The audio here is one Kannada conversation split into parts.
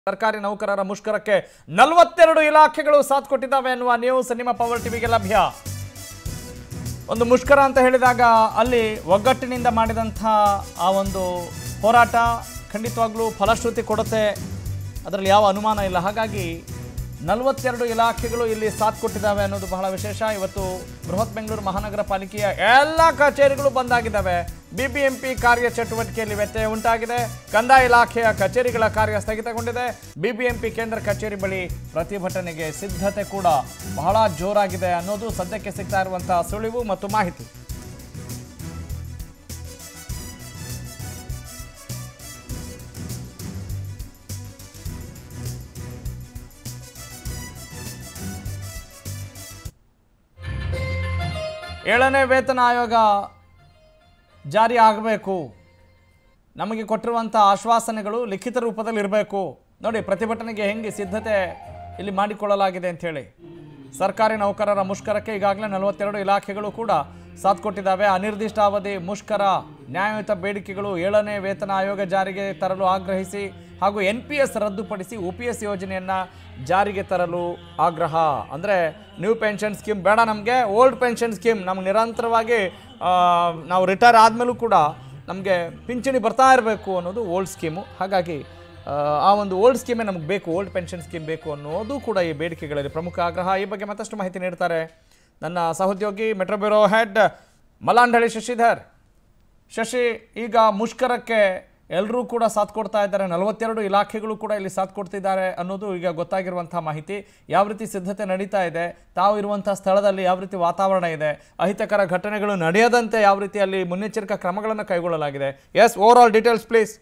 ಸರ್ಕಾರಿ ನೌಕರರ ಮುಷ್ಕರಕ್ಕೆ ನಲವತ್ತೆರಡು ಇಲಾಖೆಗಳು ಸಾಥ್ ಕೊಟ್ಟಿದ್ದಾವೆ ಎನ್ನುವ ನ್ಯೂಸ್ ನಿಮ್ಮ ಪವರ್ ಟಿವಿಗೆ ಲಭ್ಯ ಒಂದು ಮುಷ್ಕರ ಅಂತ ಹೇಳಿದಾಗ ಅಲ್ಲಿ ಒಗ್ಗಟ್ಟಿನಿಂದ ಮಾಡಿದಂಥ ಆ ಒಂದು ಹೋರಾಟ ಖಂಡಿತವಾಗ್ಲೂ ಫಲಶ್ರುತಿ ಕೊಡುತ್ತೆ ಅದರಲ್ಲಿ ಯಾವ ಅನುಮಾನ ಇಲ್ಲ ಹಾಗಾಗಿ ನಲವತ್ತೆರಡು ಇಲಾಖೆಗಳು ಇಲ್ಲಿ ಸಾಥ್ ಕೊಟ್ಟಿದ್ದಾವೆ ಅನ್ನೋದು ಬಹಳ ವಿಶೇಷ ಇವತ್ತು ಬೃಹತ್ ಬೆಂಗಳೂರು ಮಹಾನಗರ ಪಾಲಿಕೆಯ ಎಲ್ಲ ಕಚೇರಿಗಳು ಬಂದಾಗಿದ್ದಾವೆ ಬಿಬಿಎಂಪಿ ಕಾರ್ಯ ಚಟುವಟಿಕೆಯಲ್ಲಿ ವ್ಯತ್ಯಯ ಉಂಟಾಗಿದೆ ಕಂದಾಯ ಇಲಾಖೆಯ ಕಚೇರಿಗಳ ಕಾರ್ಯ ಸ್ಥಗಿತಗೊಂಡಿದೆ ಬಿಬಿಎಂಪಿ ಕೇಂದ್ರ ಕಚೇರಿ ಬಳಿ ಪ್ರತಿಭಟನೆಗೆ ಸಿದ್ಧತೆ ಕೂಡ ಬಹಳ ಜೋರಾಗಿದೆ ಅನ್ನೋದು ಸದ್ಯಕ್ಕೆ ಸಿಗ್ತಾ ಇರುವಂತಹ ಸುಳಿವು ಮತ್ತು ಮಾಹಿತಿ ಏಳನೇ ವೇತನ ಆಯೋಗ ಜಾರಿ ಆಗಬೇಕು ನಮಗೆ ಕೊಟ್ಟಿರುವಂಥ ಆಶ್ವಾಸನೆಗಳು ಲಿಖಿತ ರೂಪದಲ್ಲಿ ಇರಬೇಕು ನೋಡಿ ಪ್ರತಿಭಟನೆಗೆ ಹೆಂಗೆ ಸಿದ್ಧತೆ ಇಲ್ಲಿ ಮಾಡಿಕೊಳ್ಳಲಾಗಿದೆ ಅಂಥೇಳಿ ಸರ್ಕಾರಿ ನೌಕರರ ಮುಷ್ಕರಕ್ಕೆ ಈಗಾಗಲೇ ನಲವತ್ತೆರಡು ಇಲಾಖೆಗಳು ಕೂಡ ಸಾಥ್ ಕೊಟ್ಟಿದ್ದಾವೆ ಅನಿರ್ದಿಷ್ಟಾವಧಿ ಮುಷ್ಕರ ನ್ಯಾಯಯುತ ಬೇಡಿಕೆಗಳು ಏಳನೇ ವೇತನ ಆಯೋಗ ಜಾರಿಗೆ ತರಲು ಆಗ್ರಹಿಸಿ ಹಾಗೂ ಎನ್ ಪಿ ಎಸ್ ರದ್ದುಪಡಿಸಿ ಒ ಪಿ ಎಸ್ ಯೋಜನೆಯನ್ನು ಜಾರಿಗೆ ತರಲು ಆಗ್ರಹ ಅಂದರೆ ನ್ಯೂ ಪೆನ್ಷನ್ ಸ್ಕೀಮ್ ಬೇಡ ನಮಗೆ ಓಲ್ಡ್ ಪೆನ್ಷನ್ ಸ್ಕೀಮ್ ನಮ್ಗೆ ನಿರಂತರವಾಗಿ ಆ, ನಾವು ರಿಟೈರ್ ಆದಮೇಲೂ ಕೂಡ ನಮಗೆ ಪಿಂಚಣಿ ಬರ್ತಾ ಇರಬೇಕು ಅನ್ನೋದು ಓಲ್ಡ್ ಸ್ಕೀಮು ಹಾಗಾಗಿ ಆ, ಆ ಒಂದು ಓಲ್ಡ್ ಸ್ಕೀಮೇ ನಮಗೆ ಬೇಕು ಓಲ್ಡ್ ಪೆನ್ಷನ್ ಸ್ಕೀಮ್ ಬೇಕು ಅನ್ನೋದು ಕೂಡ ಈ ಬೇಡಿಕೆಗಳಲ್ಲಿ ಪ್ರಮುಖ ಆಗ್ರಹ ಈ ಬಗ್ಗೆ ಮತ್ತಷ್ಟು ಮಾಹಿತಿ ನೀಡ್ತಾರೆ ನನ್ನ ಸಹೋದ್ಯೋಗಿ metro bureau head Malandahalli Shashidhar Shashi ಈಗ ಮುಷ್ಕರಕ್ಕೆ ಎಲ್ಲರೂ ಕೂಡ ಸಾಥ್ ಕೊಡ್ತಾ ಇದ್ದಾರೆ ನಲವತ್ತೆರಡು ಇಲಾಖೆಗಳು ಕೂಡ ಇಲ್ಲಿ ಸಾಥ್ ಕೊಡ್ತಿದ್ದಾರೆ ಅನ್ನೋದು ಈಗ ಗೊತ್ತಾಗಿರುವಂತಹ ಮಾಹಿತಿ ಯಾವ ರೀತಿ ಸಿದ್ಧತೆ ನಡೀತಾ ಇದೆ ತಾವು ಇರುವಂತಹ ಸ್ಥಳದಲ್ಲಿ ಯಾವ ರೀತಿ ವಾತಾವರಣ ಇದೆ ಅಹಿತಕರ ಘಟನೆಗಳು ನಡೆಯದಂತೆ ಯಾವ ರೀತಿ ಅಲ್ಲಿ ಮುನ್ನೆಚ್ಚರಿಕಾ ಕ್ರಮಗಳನ್ನು ಕೈಗೊಳ್ಳಲಾಗಿದೆ yes over all details please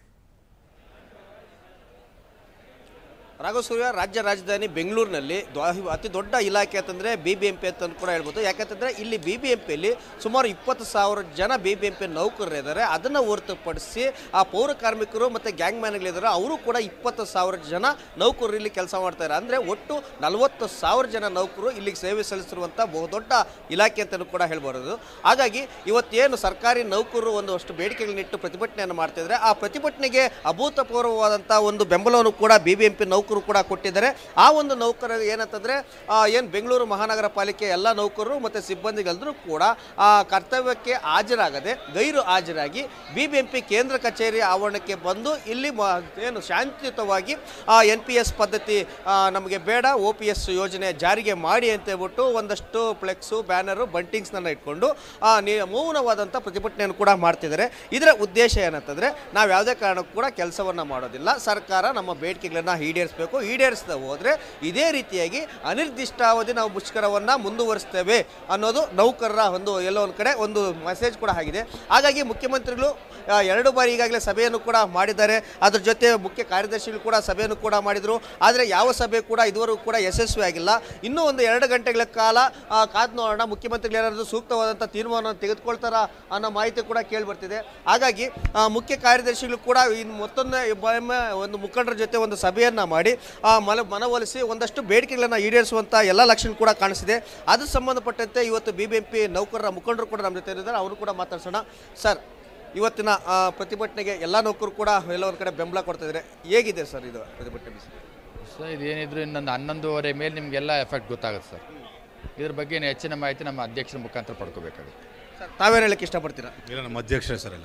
Raghava Surya ರಾಜ್ಯ ರಾಜಧಾನಿ ಬೆಂಗಳೂರಿನಲ್ಲಿ ದ್ವಾ- ಅತಿ ದೊಡ್ಡ ಇಲಾಖೆ ಅಂತಂದರೆ ಬಿ ಬಿ ಎಂ ಪಿ ಅಂತ ಕೂಡ ಹೇಳ್ಬೋದು ಯಾಕಂತಂದರೆ ಇಲ್ಲಿ ಬಿ ಬಿ ಎಂ ಪಿಯಲ್ಲಿ ಸುಮಾರು ಇಪ್ಪತ್ತು ಸಾವಿರ ಜನ ಬಿ ಬಿ ಎಂ ಪಿ ನೌಕರರಿದ್ದಾರೆ ಅದನ್ನು ಹೊರತುಪಡಿಸಿ ಆ ಪೌರ ಕಾರ್ಮಿಕರು ಮತ್ತು ಗ್ಯಾಂಗ್ ಮ್ಯಾನ್ಗಳಿದ್ದಾರೆ ಅವರು ಕೂಡ ಇಪ್ಪತ್ತು ಸಾವಿರ ಜನ ನೌಕರರು ಇಲ್ಲಿ ಕೆಲಸ ಮಾಡ್ತಾರೆ ಅಂದರೆ ಒಟ್ಟು ನಲವತ್ತು ಸಾವಿರ ಜನ ನೌಕರು ಇಲ್ಲಿಗೆ ಸೇವೆ ಸಲ್ಲಿಸಿರುವಂಥ ಬಹುದೊಡ್ಡ ಇಲಾಖೆ ಅಂತಲೂ ಕೂಡ ಹೇಳ್ಬಾರದು ಹಾಗಾಗಿ ಇವತ್ತೇನು ಸರ್ಕಾರಿ ನೌಕರರು ಒಂದಷ್ಟು ಬೇಡಿಕೆಗಳನ್ನಿಟ್ಟು ಪ್ರತಿಭಟನೆಯನ್ನು ಮಾಡ್ತಿದ್ದಾರೆ ಆ ಪ್ರತಿಭಟನೆಗೆ ಅಭೂತಪೂರ್ವವಾದಂಥ ಒಂದು ಬೆಂಬಲವನ್ನು ಕೂಡ ಬಿ ಬಿ ಎಂ ಪಿ ನೌಕರು ಕೂಡ ಕೊಟ್ಟಿದ್ದಾರೆ ಆ ಒಂದು ನೌಕರ ಏನಂತಂದರೆ ಏನು ಬೆಂಗಳೂರು ಮಹಾನಗರ ಪಾಲಿಕೆ ಎಲ್ಲ ನೌಕರರು ಮತ್ತು ಸಿಬ್ಬಂದಿಗಳೆಲ್ಲರೂ ಕೂಡ ಆ ಕರ್ತವ್ಯಕ್ಕೆ ಹಾಜರಾಗದೆ ಗೈರು ಹಾಜರಾಗಿ ಬಿ ಬಿ ಎಂ ಪಿ ಕೇಂದ್ರ ಕಚೇರಿ ಆವರಣಕ್ಕೆ ಬಂದು ಇಲ್ಲಿ ಮ- ಏನು ಶಾಂತಿಯುತವಾಗಿ ಎನ್ ಪಿ ಎಸ್ ಪದ್ಧತಿ ಆ, ನಮಗೆ ಬೇಡ ಒ ಪಿ ಎಸ್ ಯೋಜನೆ ಜಾರಿಗೆ ಮಾಡಿ ಅಂತ ಹೇಳ್ಬಿಟ್ಟು ಒಂದಷ್ಟು ಫ್ಲೆಕ್ಸು ಬ್ಯಾನರು ಬಂಟಿಂಗ್ಸ್ನ ಇಟ್ಕೊಂಡು ಆ, ನಿ- ಮೌನವಾದಂಥ ಪ್ರತಿಭಟನೆಯನ್ನು ಕೂಡ ಮಾಡ್ತಿದ್ದಾರೆ ಇದರ ಉದ್ದೇಶ ಏನಂತಂದರೆ ನಾವು ಯಾವುದೇ ಕಾರಣಕ್ಕೂ ಕೂಡ ಕೆಲಸವನ್ನು ಮಾಡೋದಿಲ್ಲ ಸರ್ಕಾರ ನಮ್ಮ ಬೇಡಿಕೆಗಳನ್ನು ಈಡೇರಿಸಬೇಕು ಈಡೇರಿಸದೆ ಹೋದರೆ ಇದೇ ರೀತಿಯಾಗಿ ಅನಿರ್ದಿಷ್ಟಾವಧಿ ನಾವು ಮುಷ್ಕರವನ್ನು ಮುಂದುವರಿಸ್ತೇವೆ ಅನ್ನೋದು ನೌಕರರ ಒಂದು ಎಲ್ಲೋ ಒಂದು ಕಡೆ ಒಂದು ಮೆಸೇಜ್ ಕೂಡ ಆಗಿದೆ ಹಾಗಾಗಿ ಮುಖ್ಯಮಂತ್ರಿಗಳು ಆ, ಎರಡು ಬಾರಿ ಈಗಾಗಲೇ ಸಭೆಯನ್ನು ಕೂಡ ಮಾಡಿದ್ದಾರೆ ಅದ್ರ ಜೊತೆ ಮುಖ್ಯ ಕಾರ್ಯದರ್ಶಿಗಳು ಕೂಡ ಸಭೆಯನ್ನು ಕೂಡ ಮಾಡಿದರು ಆದರೆ ಯಾವ ಸಭೆ ಕೂಡ ಇದುವರೆಗೂ ಕೂಡ ಯಶಸ್ವಿ ಆಗಿಲ್ಲ ಇನ್ನೂ ಒಂದು ಎರಡು ಗಂಟೆಗಳ ಕಾಲ ಆ, ಕಾದ್ ನೋಡೋಣ ಮುಖ್ಯಮಂತ್ರಿಗಳು ಏನಾದರೂ ಸೂಕ್ತವಾದಂಥ ತೀರ್ಮಾನವನ್ನು ತೆಗೆದುಕೊಳ್ತಾರಾ ಅನ್ನೋ ಮಾಹಿತಿ ಕೂಡ ಕೇಳಿಬರ್ತಿದೆ ಹಾಗಾಗಿ ಆ, ಮುಖ್ಯ ಕಾರ್ಯದರ್ಶಿಗಳು ಕೂಡ ಇನ್ನು ಮತ್ತೊಂದು ಒಮ್ಮೆ ಒಂದು ಮುಖಂಡರ ಜೊತೆ ಒಂದು ಸಭೆಯನ್ನು ಮಾಡಿ ಆ, ಮನ ಮನವೊಲಿಸಿ ಒಂದಷ್ಟು ಬೇಡಿಕೆಗಳನ್ನು ಈಡೇರಿಸುವಂಥ ಎಲ್ಲ ಲಕ್ಷಣ ಕೂಡ ಕಾಣಿಸಿದೆ ಅದು ಸಂಬಂಧಪಟ್ಟಂತೆ ಇವತ್ತು ಬಿ ಬಿ ಎಂ ಪಿ ನೌಕರರ ಮುಖಂಡರು ಕೂಡ ನಮ್ಮ ಜೊತೆ ಇದ್ದಾರೆ ಅವರು ಕೂಡ ಮಾತಾಡ್ಸೋಣ ಸರ್ ಇವತ್ತಿನ ಆ, ಪ್ರತಿಭಟನೆಗೆ ಎಲ್ಲ ನೌಕರು ಕೂಡ ಎಲ್ಲ ಒಂದು ಕಡೆ ಬೆಂಬಲ ಕೊಡ್ತಾ ಇದ್ದಾರೆ ಹೇಗಿದೆ ಸರ್ ಇದು ಪ್ರತಿಭಟನೆ ಬಿಸಿ ಸರ್ ಇದೇನಿದ್ರು ಇನ್ನೊಂದು ಹನ್ನೊಂದುವರೆ ಮೇಲೆ ನಿಮಗೆಲ್ಲ ಎಫೆಕ್ಟ್ ಗೊತ್ತಾಗುತ್ತೆ ಸರ್ ಇದ್ರ ಬಗ್ಗೆ ಇನ್ನು ಹೆಚ್ಚಿನ ಮಾಹಿತಿ ನಮ್ಮ ಅಧ್ಯಕ್ಷರ ಮುಖಾಂತರ ಪಡ್ಕೋಬೇಕಾಗುತ್ತೆ ಸರ್ ತಾವೇನು ಹೇಳಕ್ಕೆ ಇಷ್ಟಪಡ್ತೀರಾ ಇಲ್ಲ ನಮ್ಮ ಅಧ್ಯಕ್ಷರೇ ಸರ್ ಎಲ್ಲ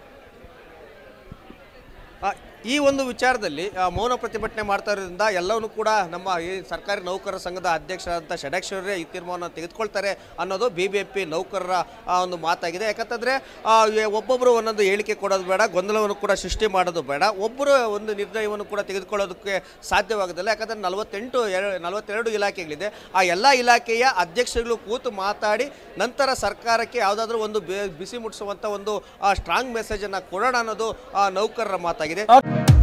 ಆ, ಈ ಒಂದು ವಿಚಾರದಲ್ಲಿ ಆ, ಮೌನ ಪ್ರತಿಭಟನೆ ಮಾಡ್ತಾ ಇರೋದ್ರಿಂದ ಎಲ್ಲವನ್ನೂ ಕೂಡ ನಮ್ಮ ಈ ಸರ್ಕಾರಿ ನೌಕರರ ಸಂಘದ ಅಧ್ಯಕ್ಷರಾದಂಥ ಷಡಕ್ಷರೇ ಈ ತೀರ್ಮಾನವನ್ನು ತೆಗೆದುಕೊಳ್ತಾರೆ ಅನ್ನೋದು ಬಿ ಬಿ ಎಂ ಪಿ ನೌಕರರ ಆ, ಒಂದು ಮಾತಾಗಿದೆ ಯಾಕಂತಂದರೆ ಒಬ್ಬೊಬ್ಬರು ಒಂದೊಂದು ಹೇಳಿಕೆ ಕೊಡೋದು ಬೇಡ ಗೊಂದಲವನ್ನು ಕೂಡ ಸೃಷ್ಟಿ ಮಾಡೋದು ಬೇಡ ಒಬ್ಬರು ಒಂದು ನಿರ್ಣಯವನ್ನು ಕೂಡ ತೆಗೆದುಕೊಳ್ಳೋದಕ್ಕೆ ಸಾಧ್ಯವಾಗೋದಿಲ್ಲ ಯಾಕಂದರೆ ನಲವತ್ತೆಂಟು ಎರಡು ನಲವತ್ತೆರಡು ಇಲಾಖೆಗಳಿದೆ ಆ ಎಲ್ಲ ಇಲಾಖೆಯ ಅಧ್ಯಕ್ಷರುಗಳು ಕೂತು ಮಾತಾಡಿ ನಂತರ ಸರ್ಕಾರಕ್ಕೆ ಯಾವುದಾದ್ರೂ ಒಂದು ಬೆ- ಬಿಸಿ ಮುಟ್ಟಿಸುವಂಥ ಒಂದು ಸ್ಟ್ರಾಂಗ್ ಮೆಸೇಜನ್ನು ಕೊಡೋಣ ಅನ್ನೋದು ಆ, ನೌಕರರ ಮಾತಾಗಿದೆ